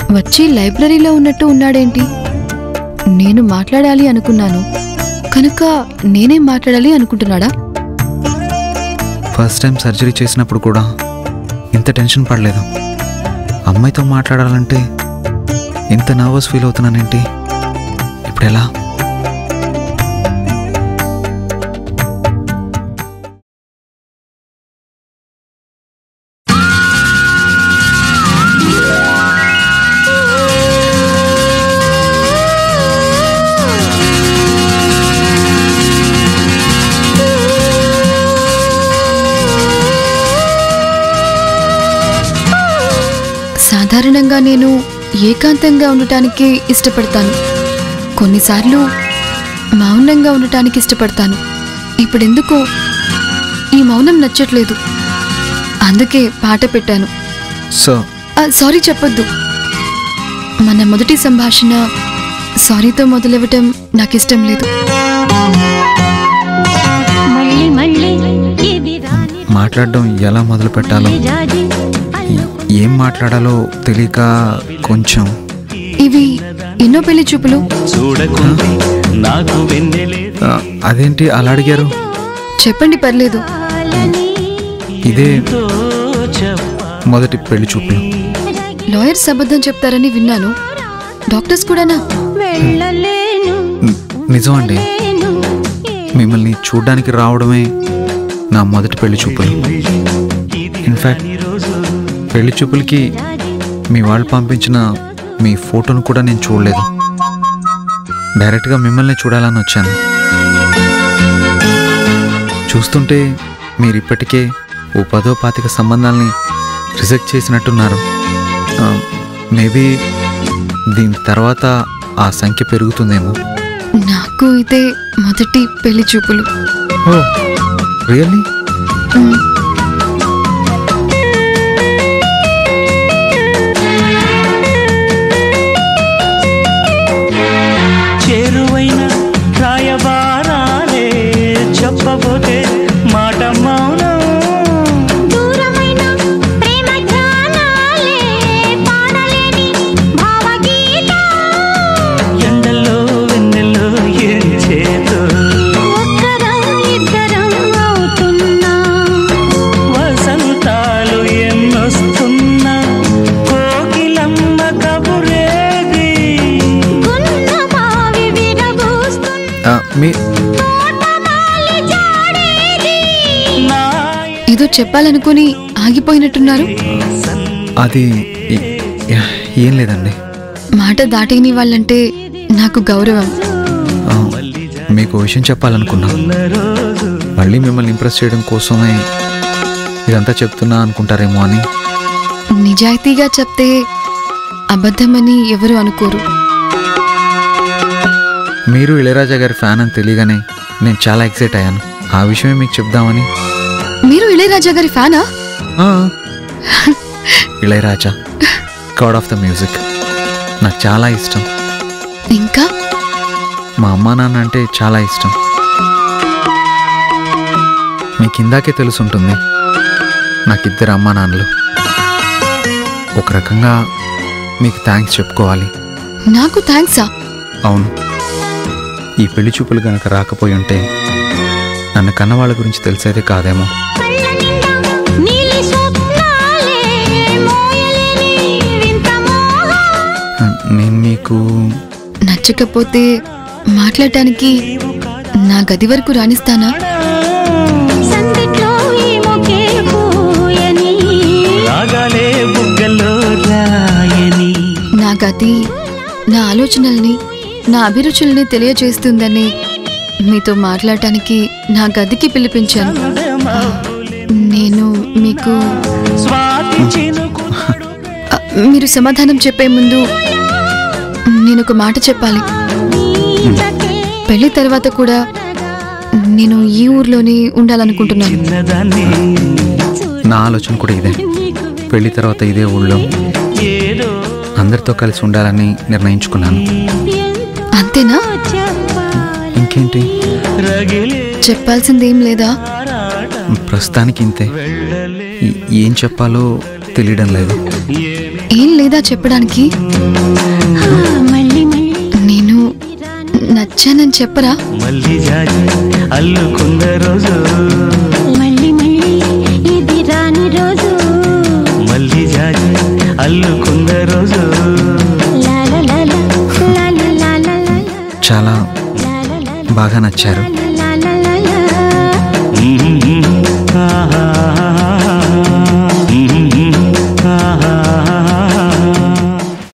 వచ్చి లైబ్రరీలో ఉన్నట్టు ఉన్నాడేంటి నేను మాట్లాడాలి అనుకున్నాను కనుక నేనేం మాట్లాడాలి అనుకుంటున్నాడా ఫస్ట్ టైం సర్జరీ చేసినప్పుడు కూడా ఇంత టెన్షన్ పడలేదు అమ్మాయితో మాట్లాడాలంటే ఇంత నర్వస్ ఫీల్ అవుతున్నానేంటి ఇప్పుడు ఎలా సాధారణంగా నేను ఏకాంతంగా ఉండటానికి ఇష్టపడతాను కొన్నిసార్లు మౌనంగా ఉండటానికి ఇష్టపడతాను ఇప్పుడెందుకో ఈ మౌనం నచ్చట్లేదు అందుకే పాట పెట్టాను సో ఆ, సారీ చెప్పొద్దు మన మొదటి సంభాషణ సారీతో మొదలవ్వటం నాకు ఇష్టం లేదు మళ్ళీ మళ్ళీ ఇది రాని మాట్లాడడం ఎలా మొదలు పెట్టాలో జాజి ఏం మాట్లాడాలో తెలియక కొంచెం ఇవి ఎన్నో పెళ్లి చూపులు చూడకుంటే నాకు వెన్నెలే ఆ, అదేంటి అలా అడిగారు చెప్పండి పర్లేదు అలని ఇదే తో చెప్ప మొదటి పెళ్లి చూపులు లాయర్స్ అబద్ధం చెప్తారని విన్నాను డాక్టర్స్ కూడానా వెళ్ళలేను ని- నిజం అండి నేను మిమ్మల్ని చూడ్డానికి రావడమే నా మొదటి పెళ్లి చూపులు ఇన్ఫ్యాక్ట్ పెళ్లి చూపులకి మీ వాళ్ళు పంపించిన మీ ఫోటోను కూడా నేను చూడలేదు డైరెక్ట్గా మిమ్మల్ని చూడాలని వచ్చాను చూస్తుంటే మీరు ఇప్పటికే ఓ పదో పాతిక సంబంధాల్ని రిజెక్ట్ చేసినట్టున్నారు మేబీ దీని తర్వాత ఆ సంఖ్య పెరుగుతుందేమో నాకు ఇదే మొదటి పెళ్లి చూపులు ఓ రియల్లీ మ్, చేరువైన రాయబారాలే చెప్పబోతే మాట మౌనం దూరమైన ప్రేమ ధ్యానాలే పాడలేని భావగీత ఎండల్లో వెన్నెల్లో ఏం చేతో ఒక్కరం ఇద్దరం అవుతున్నా వసంతాలు ఎన్నొస్తున్నా కోకిలమ్మ కబురేది గున్న బావి విరబూస్తున్న మీ తోటమాలి జాడేది నా ఏదో చెప్పాలనుకుని ఆగిపోయినట్టున్నారు అది ఈ- యా- ఏం లేదండి మాట దాటిని వాళ్ళంటే నాకు గౌరవం ఆ, మీకు ఓ విషయం చెప్పాలనుకున్నా మళ్ళీ మిమ్మల్ని ఇంప్రెస్ చేయడం కోసమే ఇదంతా చెప్తున్నా అనుకుంటారేమో అని నిజాయితీగా చెప్తే అబద్ధమని ఎవరు అనుకోరు మీరు ఇళయరాజా గారి ఫ్యాన్ అని తెలియగానే నేను చాలా ఎక్సైట్ అయ్యాను ఆ విషయమే మీకు చెప్దామని మీరు ఇళయరాజా గారి ఫ్యానా ఆ, Ilaiyaraaja god of the music నాకు చాలా ఇష్టం ఇంకా మా అమ్మా నాన్న అంటే చాలా ఇష్టం మీకు ఇందాకే తెలుసుంటుంది నాకు ఇద్దరు అమ్మా నాన్నలు ఒక రకంగా మీకు థ్యాంక్స్ చెప్పుకోవాలి నాకు థ్యాంక్సా అవును ఈ పెళ్లి చూపులు గనక రాకపోయి ఉంటే నన్ను కన్నవాళ్ళ గురించి తెలిసేదే కాదేమో కళ్ళ నిండా నీలి స్వప్నాలే మోయలేని వింత మోహం నేను మీకు నచ్చకపోతే మాట్లాడటానికి నా గది వరకు రాణిస్తానా సందిట్లో ఈ మొకే పూయని రాగాలే బుగ్గల్లో రాయని నా గది నా ఆలోచనల్ని నా అభిరుచుల్ని తెలియజేస్తుందని మీతో మాట్లాడటానికి నా గదికి పిలిపించాను నేను మీకు స్వాతి చినుకు అ, మీరు సమాధానం చెప్పే ముందు నేను ఒక మాట చెప్పాలి నీటకే పెళ్లి తర్వాత కూడా నేను ఈ ఊర్లోనే ఉండాలనుకుంటున్నాను చిన్నదాన్ని నా ఆలోచన కూడా ఇదే పెళ్లి తర్వాత ఇదే ఊళ్ళో ఏదో అందరితో కలిసి ఉండాలని నిర్ణయించుకున్నాను అంతేనా చెప్పాలి ఇంకేంటి రగిలే చెప్పాల్సిందేం లేదా ప్రస్తుతానికి ఇంతే ఈ- ఏం చెప్పాలో తెలియడం లేదు ఏమి ఏం లేదా చెప్పడానికి ఆ, మళ్ళీ మళ్ళీ నేను నచ్చానని చెప్పరా మళ్ళీ జాజి అల్లుకున్న రోజు మళ్ళీ మళ్ళీ ఇది రాని రోజు మళ్ళీ జాజి అల్లుకున్న రోజు లాల లాల లాల లాల లాల చాలా లాల లాల బాగా నచ్చారు లాల లాల ఆహా